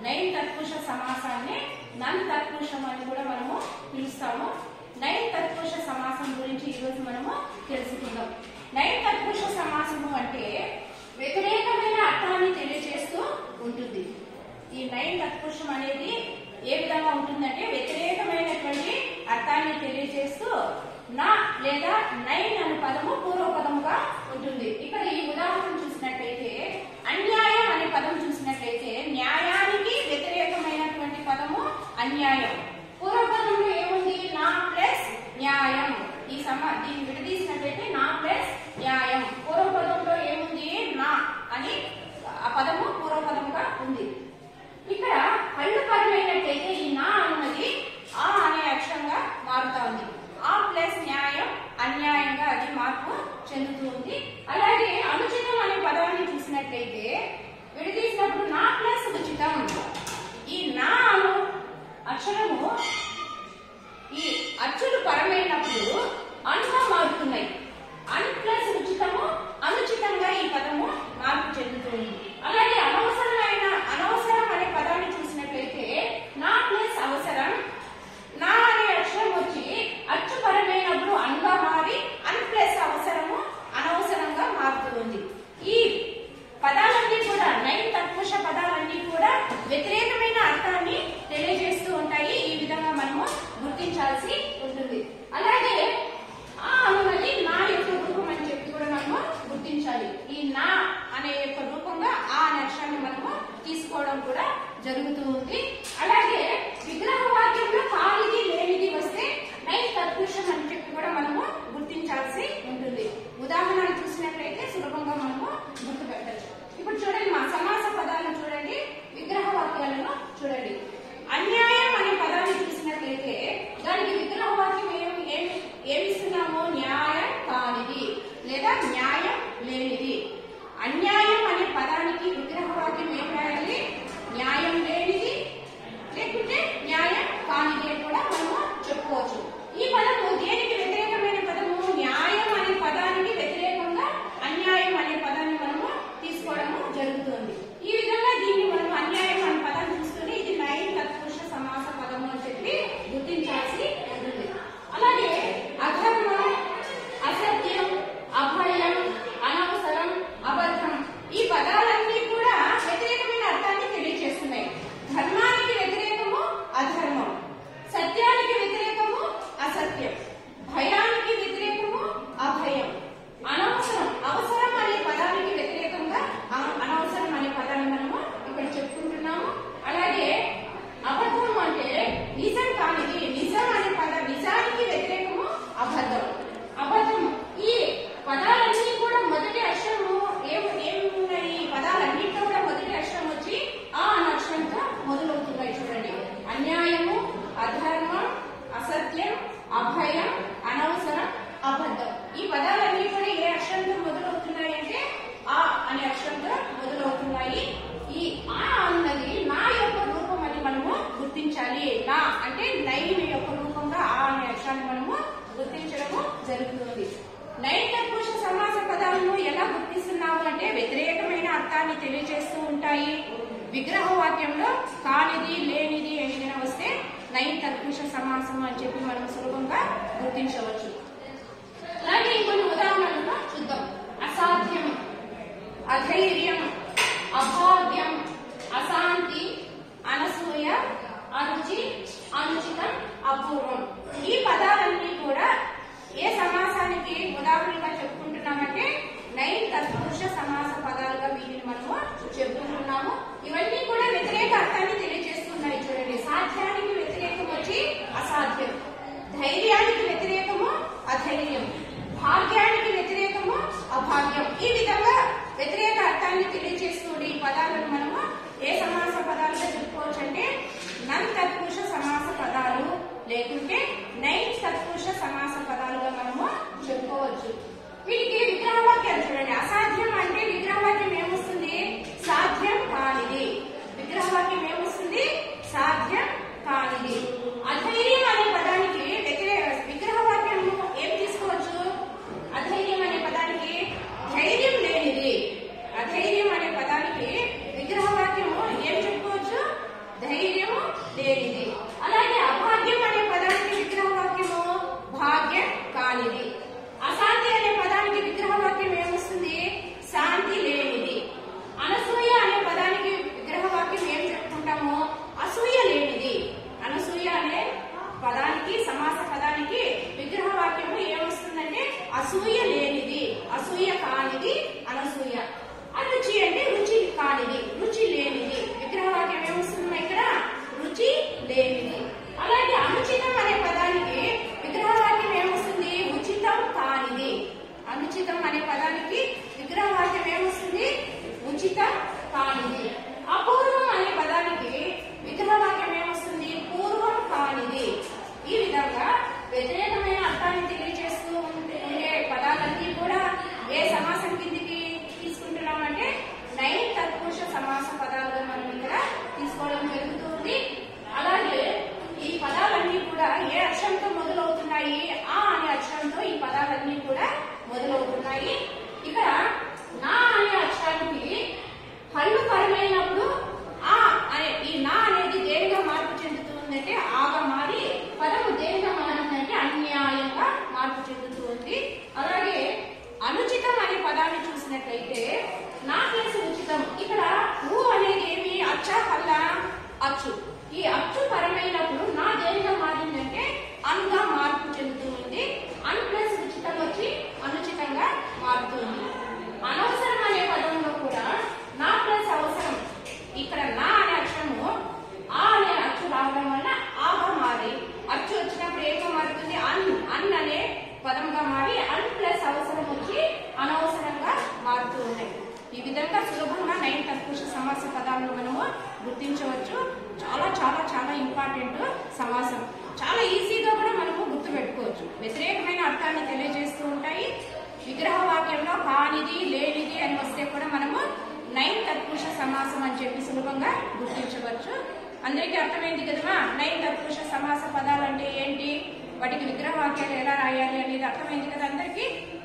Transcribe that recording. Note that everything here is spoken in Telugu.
నైన్ తత్పురుష సమాసాన్ని నన్ తత్పురుషం అని కూడా మనము పిలుస్తాము నైన్ తత్పురుష సమాసం గురించి ఈరోజు మనము తెలుసుకుందాం నైన్ తత్పురుష సమాసము అంటే వ్యతిరేకమైన అర్థాన్ని తెలియజేస్తూ ఉంటుంది ఈ నైన్ తత్పురుషం అనేది ఏ విధంగా ఉంటుందంటే వ్యతిరేకమైనటువంటి అర్థాన్ని తెలియజేస్తూ నా లేదా నైన్ అనే పదము పూర్వపదముగా ఉంటుంది ఇక్కడ ఈ ఉదాహరణ చూసినట్లయితే అన్యాయం అనే పదం చూసినట్లయితే న్యాయానికి వ్యతిరేకమైనటువంటి పదము అన్యాయం పూర్వపదంలో ఏముంది నా ప్లస్ న్యాయం ఈ సమా దీన్ని విడదీసినట్లయితే నా ప్లస్ న్యాయం పూర్వపదంలో ఏముంది నా అని ఆ పదము పూర్వపదముగా ఉంది ఇక్కడ కళ్ళు పరమైనట్లయితే ఈ నా అన్నది ఆ అనే అక్షరంగా మారుతా ఉంది ఆ ప్లస్ న్యాయం అన్యాయంగా అది మార్పు చెందుతూ ఉంది అలాగే అనుచితం అనే పదాన్ని చూసినట్లయితే విడదీసినప్పుడు నా ప్లస్ ఉచితం ఈ నా అను అక్షరము ఈ అచ్చులు పరమైనప్పుడు అనుగా మారుతున్నాయి అన్ ప్లస్ ఉచితము అనుచితంగా ఈ పదము మార్పు చెందుతుంది అలాగే అనవసరమైన అనవసరం అనే పదాన్ని చూసినట్లయితే నా ప్లస్ అవసరం నా అనే అక్షరం వచ్చి అచ్చు పరమైనప్పుడు అన్గా మారి అన్ ప్లస్ అవసరము అనవసరంగా మారుతుంది ఈ పదాలన్నీ కూడా నైన్ తత్పురుష పదాలన్నీ కూడా వ్యతిరేకమైన అర్థాన్ని తెలియజేస్తూ ఉంటాయి ఈ విధంగా మనము గుర్తించాల్సి ఉంటుంది అలాగే ఆ అనున్నది నా యొక్క రూపం అని చెప్పి కూడా మనము గుర్తించాలి ఈ నా అనే యొక్క రూపంగా ఆ అనే అక్షరాన్ని మనము తీసుకోవడం కూడా జరుగుతూ ఉంది అలాగే విగ్రహ వాక్యంలో కాలిది లేనిది వస్తే నైన్ తత్పురుషం అని చెప్పి కూడా మనము గుర్తించాల్సి ఉంటుంది ఉదాహరణలు చూసినట్లయితే సులభంగా మనము గుర్తుపెట్టచ్చు ఇప్పుడు చూడండి మా సమాస పదాలను చూడండి విగ్రహ వాక్యాలను చూడండి అన్యాయం అనే పదాన్ని చూసినట్లయితే దానికి విగ్రహ వాక్యం ఏమి ఏమి ఏమిస్తున్నాము న్యాయం కానిది లేదా న్యాయం లేనిది అన్యాయం అనే పదానికి విగ్రహ వాక్యం ఏం రాయాలి న్యాయం లేనిది లేకుంటే న్యాయం కానిది అని కూడా మనము చెప్పుకోవచ్చు ఈ పదము దేనికి వ్యతిరేకమైన పదము న్యాయం అనే పదానికి వ్యతిరేకంగా అన్యాయం అనే పదాన్ని మనము తీసుకోవడము జరుగుతుంది ఈ విధంగా దీన్ని మనం అన్యాయం అనే పదాన్ని చూసుకుని ఇది నైన్ తత్పురుష సమాస పదము అని చెప్పి గుర్తించాల్సి ఉంటుంది అలాగే అధర్మం అసత్యం అభయం అనవసరం అబద్ధం ఈ పదాలన్నీ కూడా వ్యతిరేకమైన అర్థాన్ని తెలియజేస్తున్నాయి ధర్మానికి వ్యతిరేకము అధర్మం సత్యానికి వ్యతిరేకము అసత్యం భయానికి వ్యతిరేకము అభయం అనవసరం అవసరం అనే పదానికి వ్యతిరేకంగా అ- అనవసరం అనే పదాన్ని మనము ఇక్కడ చెప్పుకుంటున్నాము అలాగే అబద్ధం అంటే నిజం కానిది నిజం అనే పద నిజానికి వ్యతిరేకము అబద్ధం అబద్ధం ఈ పదాలన్నీ కూడా మొదటి అక్షరము ఏం ఏమున్నాయి ఈ పదాలన్నింటిలో కూడా మొదటి అక్షరం వచ్చి ఆ అనే అక్షరంతో మొదలవుతున్నాయి చూడండి అన్యాయము అధర్మం అసత్యం అభయం అనవసరం అబద్ధం ఈ పదాలన్నీ కూడా ఏ అక్షరంతో మొదలవుతున్నాయి అంటే ఆ అనే అక్షరంతో మొదలవుతున్నాయి ఈ ఆ అన్నది నా యొక్క రూపం అని మనము గుర్తించాలి నా అంటే నైన్ యొక్క రూపంగా ఆ అనే అక్షరాన్ని మనము గుర్తించడము జరుగుతుంది నైన్ తత్పురుష సమాస పదాలను ఎలా గుర్తిస్తున్నాము అంటే వ్యతిరేకమైన అర్థాన్ని తెలియజేస్తూ ఉంటాయి విగ్రహ వాక్యంలో కానిది లేనిది ఏదైనా వస్తే నైన్ తత్పురుష సమాసం అని చెప్పి మనం సులభంగా గుర్తించవచ్చు అలాగే ఇంకొన్ని ఉదాహరణలు చూద్దాం అసాధ్యం అధైర్యం అభాగ్యం అశాంతి అనసూయ అరుచి అనుచితం అపూర్వం ఈ పదాలన్నీ కూడా ఏ సమాసానికి ఉదాహరణగా చెప్పుకుంటున్నామంటే నైన్ తత్పురుష సమాస పదాలుగా వీటిని మనము చెప్పుకుంటున్నాము ఇవన్నీ కూడా వ్యతిరేక అర్థాన్ని తెలియజేస్తున్నాయి చూడండి సాధ్యానికి వ్యతిరేకం వచ్చి అసాధ్యం ధైర్యానికి వ్యతిరేకము అధైర్యం భాగ్యానికి వ్యతిరేకము అభాగ్యం ఈ విధంగా వ్యతిరేక అర్థాన్ని తెలియజేస్తుంది ఈ పదాలను మనము ఏ సమాస పదాలుగా చెప్పుకోవచ్చు అంటే నన్ తత్పురుష సమాస పదాలు లేకుంటే నైన్ తత్పురుష సమాస పదాలుగా మనము చెప్పుకోవచ్చు వీటికి విగ్రహవాక్యాలు చూడండి అసాధ్యం అంటే విగ్రహవాక్యం ఏమొస్తుంది సాధ్యం కానిది విగ్రహవాక్యం ఏమొస్తుంది సాధ్యం కానిది అధైర్యం అనే పదానికి వ్యతిరేక విగ్రహవాక్యము ఏం తీసుకోవచ్చు అధైర్యం అనే పదానికి ధైర్యం లేనిది అధైర్యం అనే పదానికి విగ్రహవాక్యము ఏం చెప్పుకోవచ్చు అచ్చు ఈ అచ్చు పరమైనప్పుడు నా దేనిగా మారిందంటే అన్గా మార్పు చెందుతూ ఉంది అన్ ప్లస్ ఉచితం వచ్చి అనుచితంగా మారుతుంది అనవసరం అనే పదంలో కూడా నా ప్లస్ అవసరం ఇక్కడ నా అనే అక్షరము ఆ అనే అచ్చు రావడం వల్ల ఆగా మారి అచ్చు వచ్చినప్పుడు ఏమో మారుతుంది అన్ అన్ అనే పదంగా మారి అన్ ప్లస్ అవసరం వచ్చి అనవసరంగా మారుతూ ఉన్నాయి ఈ విధంగా సులభంగా నైన్ తత్పురుష సమాస పదాలను మనము గుర్తించవచ్చు చాలా చాలా చాలా ఇంపార్టెంట్ సమాసం చాలా ఈజీగా కూడా మనము గుర్తు పెట్టుకోవచ్చు వ్యతిరేకమైన అర్థాన్ని తెలియజేస్తూ ఉంటాయి విగ్రహ వాక్యంలో కానిది లేనిది అని వస్తే కూడా మనము నైన్ తత్పురుష సమాసం అని చెప్పి సులభంగా గుర్తించవచ్చు అందరికీ అర్థమైంది కదమ్మా నైన్ తత్పురుష సమాస పదాలు అంటే ఏంటి వాటికి విగ్రహ వాక్యాలు ఎలా రాయాలి అనేది అర్థమైంది కదా అందరికీ